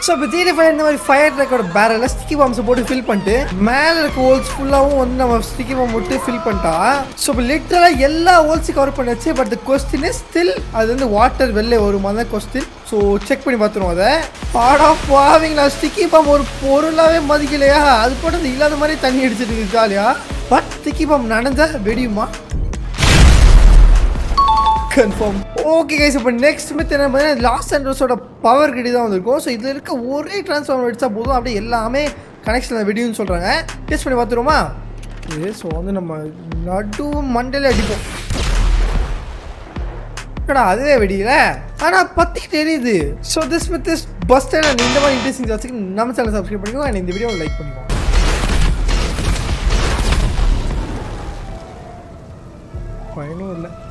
so இப்போ GT fire இந்த மாதிரி ஃபயர் ட்ரக்கோட பேரலில் ஸ்டிக்கி பாம்ஸை போட்டு ஃபில் பண்ணிட்டு மேலே இருக்க ஹோல்ஸ் ஃபுல்லாகவும் வந்து நம்ம ஸ்டிக்கி பாம் போட்டு ஃபில் பண்ணிட்டா ஸோ இப்போ லிட்டரலாக எல்லா ஹோல்ஸையும் கவர் பண்ணியாச்சு பட் கொஸ்டின் ஸ்டில் அது வந்து வாட்டர் வெளில வருமா தான் கொஸ்டின் ஸோ செக் பண்ணி பார்த்துருவோம் அதை பாடா பாவீங்களா ஸ்டிக்கி பாம் ஒரு பொருளாகவே மதிக்கலையா அது போட்டு அது இல்லாத மாதிரி தண்ணி அடிச்சிட்டு இருக்கு ஜாலியா பட் ஸ்டிக்கி பாம் நனைஞ்சா வெடியுமா கன்ஃபார்ம் ஓகே கைஸ் இப்போ நெக்ஸ்ட் மித் என்ன பார்த்தீங்கன்னா லாஸ் அண்ட்ரஸோட பவர் கிட்ட தான் வந்திருக்கும் ஸோ இதில் இருக்க ஒரே டிரான்ஸ்ஃபார்மர் அடிச்சா போதும் அப்படியே எல்லாமே கனெக்ஷனில் வெடியும்னு சொல்கிறாங்க டெஸ்ட் பண்ணி பார்த்துருவோமா இது ஸோ வந்து நம்ம நடு மண்டையில் அடிப்போம் என்னடா அதுவே வெடியில ஆனால் பத்தி தெரியுது so this with this bus stand இந்த மாதிரி இன்ட்ரெஸ்டிங் வச்சுக்கு நம்ம சேனல் சப்ஸ்கிரைப் பண்ணிக்கோ அண்ட் இந்த வீடியோ லைக் பண்ணிக்கோ பயனும் இல்லை